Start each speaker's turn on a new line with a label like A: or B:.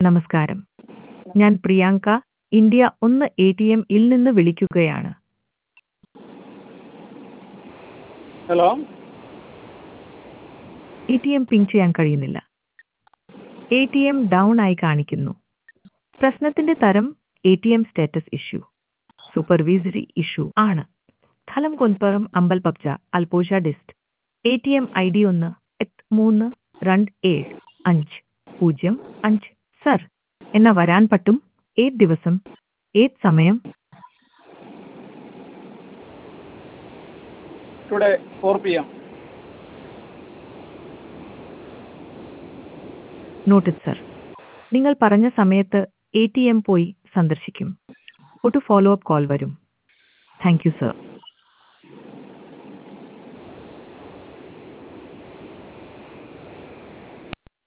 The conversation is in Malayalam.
A: നമസ്കാരം ഞാൻ പ്രിയാങ്ക ഇന്ത്യ ഒന്ന് എ ടി എം ഇൽ നിന്ന് വിളിക്കുകയാണ്
B: hello
A: A T M ping ചെയ്യാൻ കഴിയുന്നില്ല എ ടി എം ഡൗൺ ആയി കാണിക്കുന്നു പ്രശ്നത്തിന്റെ തരം A T M status issue supervisory issue ആണ് സ്ഥലം കൊൻപ്പുറം അമ്പൽപക്ച അൽപോഷ dist A T M I D ഒന്ന് എട്ട് മൂന്ന് രണ്ട് ഏഴ് അഞ്ച് പൂജ്യം അഞ്ച് സർ എന്നാ വരാൻ പറ്റും ഏത് ദിവസം ഏത് സമയം
B: today four P M
A: noted sir നിങ്ങൾ പറഞ്ഞ സമയത്ത് എ ടി എം പോയി സന്ദർശിക്കും ഒരു ഫോളോ അപ്പ് കോൾ വരും താങ്ക് യു സർ